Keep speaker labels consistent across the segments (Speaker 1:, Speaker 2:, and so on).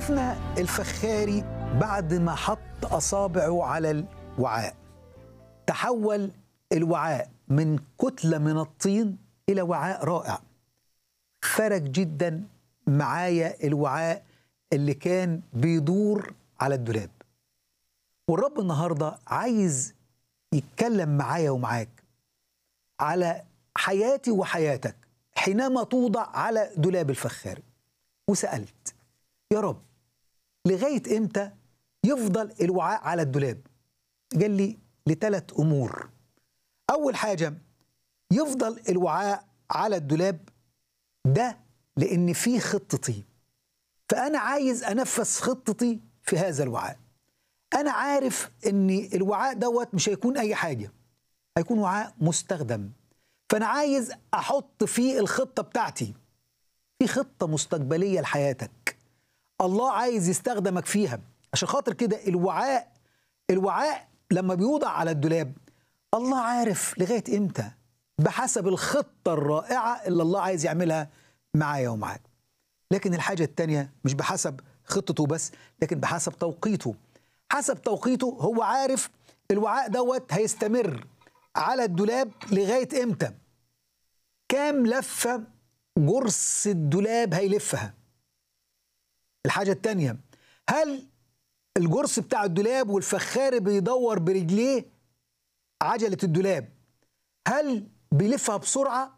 Speaker 1: شفنا الفخاري بعد ما حط اصابعه على الوعاء تحول الوعاء من كتله من الطين الى وعاء رائع فرق جدا معايا الوعاء اللي كان بيدور على الدولاب والرب النهارده عايز يتكلم معايا ومعاك على حياتي وحياتك حينما توضع على دولاب الفخاري وسألت يا رب لغاية إمتى يفضل الوعاء على الدولاب قال لي لثلاث أمور أول حاجة يفضل الوعاء على الدولاب ده لأن فيه خطتي فأنا عايز أنفذ خطتي في هذا الوعاء أنا عارف أن الوعاء دوت مش هيكون أي حاجة هيكون وعاء مستخدم فأنا عايز أحط فيه الخطة بتاعتي في خطة مستقبلية لحياتك الله عايز يستخدمك فيها عشان خاطر كده الوعاء الوعاء لما بيوضع على الدولاب الله عارف لغاية إمتى بحسب الخطة الرائعة اللي الله عايز يعملها معايا ومعاك لكن الحاجة التانية مش بحسب خطته بس لكن بحسب توقيته حسب توقيته هو عارف الوعاء دوت هيستمر على الدولاب لغاية إمتى كام لفة جرس الدولاب هيلفها الحاجة التانية هل الجرس بتاع الدولاب والفخار بيدور برجليه عجلة الدولاب هل بيلفها بسرعة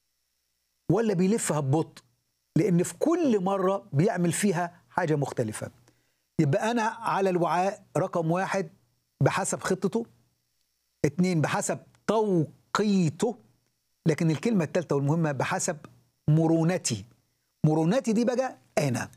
Speaker 1: ولا بيلفها ببطء لأن في كل مرة بيعمل فيها حاجة مختلفة يبقى أنا على الوعاء رقم واحد بحسب خطته اتنين بحسب توقيته لكن الكلمة الثالثة والمهمة بحسب مرونتي مرونتي دي بقى أنا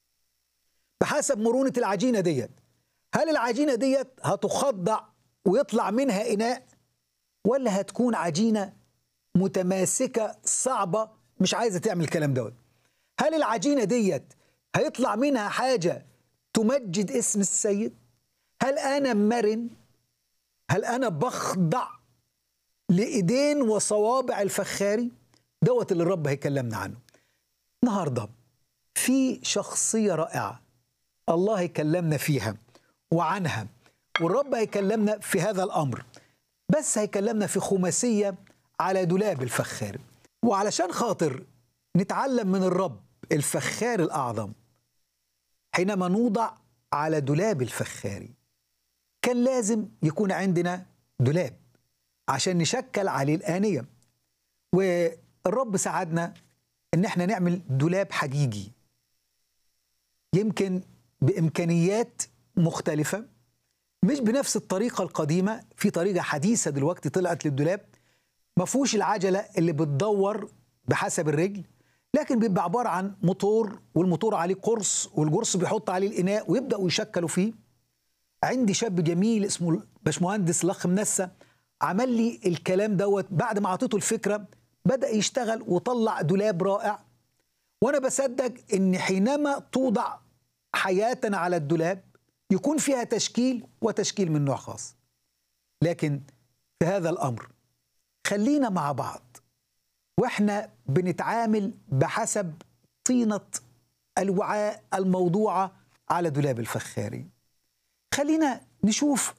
Speaker 1: بحسب مرونة العجينة ديت هل العجينة ديت هتخضع ويطلع منها إناء ولا هتكون عجينة متماسكة صعبة مش عايزة تعمل الكلام دوت هل العجينة ديت هيطلع منها حاجة تمجد اسم السيد هل أنا مرن هل أنا بخضع لإيدين وصوابع الفخاري دوت اللي الرب هيكلمنا عنه النهارده في شخصية رائعة الله هيكلمنا فيها وعنها والرب هيكلمنا في هذا الأمر بس هيكلمنا في خماسية على دولاب الفخار وعلشان خاطر نتعلم من الرب الفخار الأعظم حينما نوضع على دولاب الفخاري كان لازم يكون عندنا دولاب عشان نشكل عليه الآنية والرب ساعدنا ان احنا نعمل دولاب حقيقي يمكن بامكانيات مختلفه مش بنفس الطريقه القديمه في طريقه حديثه دلوقتي طلعت للدولاب ما فيهوش العجله اللي بتدور بحسب الرجل لكن بيبقى عباره عن موتور والموتور عليه قرص والقرص بيحط عليه الاناء ويبداوا يشكلوا فيه عندي شاب جميل اسمه باشمهندس الاخ منسى عمل لي الكلام دوت بعد ما اعطيته الفكره بدأ يشتغل وطلع دولاب رائع وأنا بصدق إن حينما توضع حياتنا على الدولاب يكون فيها تشكيل وتشكيل من نوع خاص لكن في هذا الأمر خلينا مع بعض وإحنا بنتعامل بحسب طينة الوعاء الموضوعة على دولاب الفخاري خلينا نشوف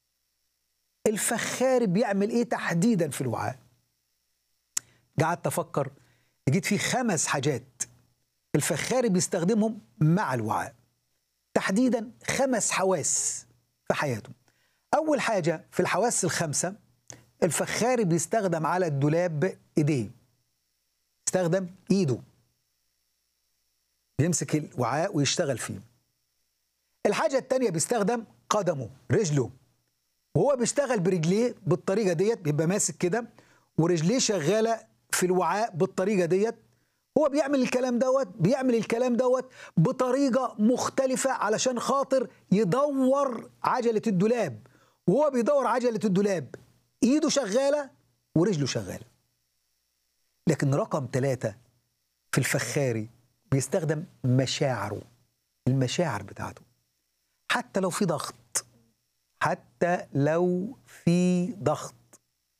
Speaker 1: الفخار بيعمل ايه تحديدا في الوعاء قعدت افكر لقيت في خمس حاجات الفخاري بيستخدمهم مع الوعاء تحديدا خمس حواس في حياته اول حاجه في الحواس الخمسه الفخاري بيستخدم على الدولاب ايديه استخدم ايده بيمسك الوعاء ويشتغل فيه الحاجه الثانيه بيستخدم قدمه رجله وهو بيشتغل برجليه بالطريقه ديت بيبقى ماسك كده ورجليه شغاله في الوعاء بالطريقه ديت هو بيعمل الكلام دوت بيعمل الكلام دوت بطريقه مختلفه علشان خاطر يدور عجله الدولاب وهو بيدور عجله الدولاب ايده شغاله ورجله شغاله لكن رقم ثلاثة في الفخاري بيستخدم مشاعره المشاعر بتاعته حتى لو في ضغط حتى لو في ضغط